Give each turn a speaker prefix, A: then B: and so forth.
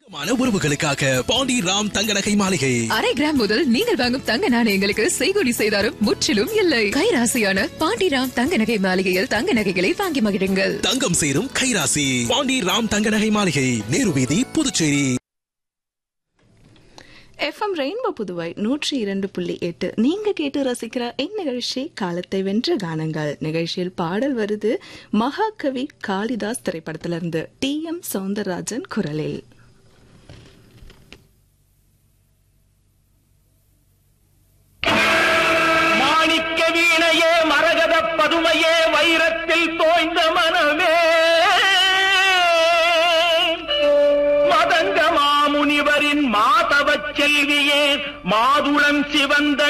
A: மான உறவுகளுக்காக பாண்டி ராம் தங்க நகை மாளிகை
B: அரை கிராம் முதல் நீங்கள் வாங்கும் தங்க நாணயங்களுக்கு செய்கூலி செய்தாரும் முற்றிலும் இல்லை கைராசியான பாண்டிராம் தங்க நகை மாளிகையில் தங்க நகைகளை வாங்கி மகிழுங்கள்
A: தங்கம் சேரும் கைராசி பாண்டி ராம் தங்க நகை மாளிகை நேரு வீதி புதுச்சேரி
C: எஃப்எம் ரெயின்போ புதுவை நூற்றி இரண்டு புள்ளி எட்டு நீங்க கேட்டு ரசிக்கிற இந்நிகழ்ச்சி காலத்தை வென்ற கானங்கள் நிகழ்ச்சியில் பாடல் வருது மகாகவி காளிதாஸ் திரைப்படத்திலிருந்து டி எம் சவுந்தரராஜன் குரலில்
D: மாணிக்க வீணையே மரகத பதுமையே வைரத்தில் தோய்ந்த மனமே மதங்க மாமுனிவரின் மாதவச் செல்வியே மாதுளம் சிவந்த